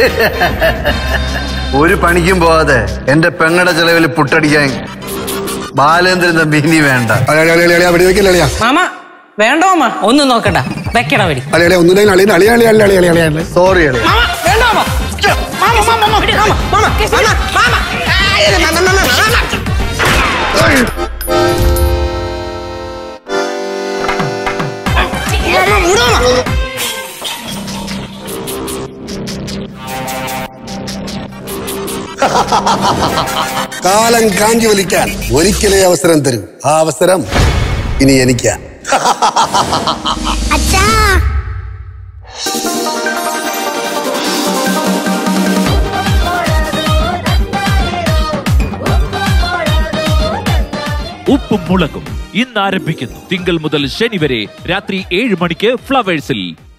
ഒരു പണിക്കും പോവാതെ എന്റെ പെങ്ങടെ ചെലവിൽ പുട്ടടിക്കാൻ ബാലേന്ദ്രൻ തമ്പി ഇനി വേണ്ട അളിയ അളിയ അളിയ വെടി വെക്കില്ല അളിയ മാമ വേണ്ടോ മാമ ഒന്നും നോക്കണ്ട വെക്കട വെടി അളിയ അളിയ ഒന്നും അളിയ അളിയ അളിയ അളിയ അളിയ അളിയ അളിയ സോറി അളി മാമ വേണ്ടോ മാമ മാമ മാമ മാമ വിട്, മാമ മാമ മാമ മാമ ആ, ഇത് മാമ, മാമ, മാമ. മാമ, വിട് മാമ. കാലം കാഞ്ചി വലിക്കാൻ ഒരിക്കലേ അവസരം തരൂ ആ അവസരം ഇനി എനിക്കാ അച്ഛാ ഉപ്പും മുളകും ഇന്ന് ആരംഭിക്കുന്നു തിങ്കൾ മുതൽ ശനി വരെ രാത്രി ഏഴ് മണിക്ക് ഫ്ലവേഴ്സിൽ